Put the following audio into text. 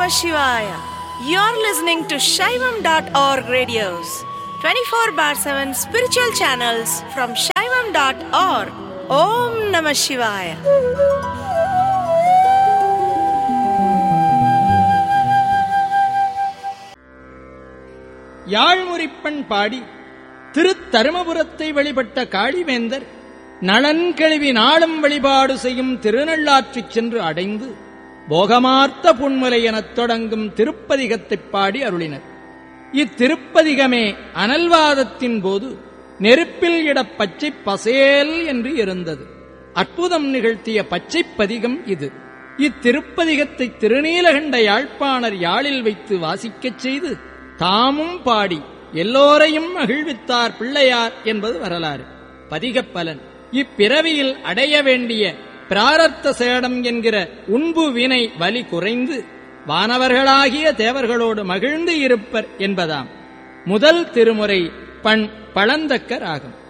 Namah Shivaya. You're listening to Shaivam.org radios, 24 bar 7 spiritual channels from Shaivam.org. Om Namah Shivaya. யாழ்முறிப்பண் பாடி திருத்தருமபுரத்தை வழிபட்ட காளிவேந்தர் நலன் கழுவி நாளும் வழிபாடு செய்யும் திருநள்ளாற்றிச் சென்று அடைந்து போகமார்த்த புன்முலை எனத் தொடங்கும் திருப்பதிகத்தைப் பாடி அருளினர் இத்திருப்பதிகமே அனல்வாதத்தின் போது நெருப்பில் இடப் பச்சை பசேல் என்று இருந்தது அற்புதம் நிகழ்த்திய பச்சைப் பதிகம் இது இத்திருப்பதிகத்தை திருநீலகண்ட யாழ்ப்பாணர் யாழில் வைத்து வாசிக்கச் செய்து தாமும் பாடி எல்லோரையும் மகிழ்வித்தார் பிள்ளையார் என்பது வரலாறு பதிகப் பலன் இப்பிறவியில் அடைய வேண்டிய பிராரத்த சேடம் என்கிற உண்பு வினை வலி குறைந்து வானவர்களாகிய தேவர்களோடு மகிழ்ந்து இருப்பர் என்பதாம் முதல் திருமுறை பண் பழந்தக்க ராகம்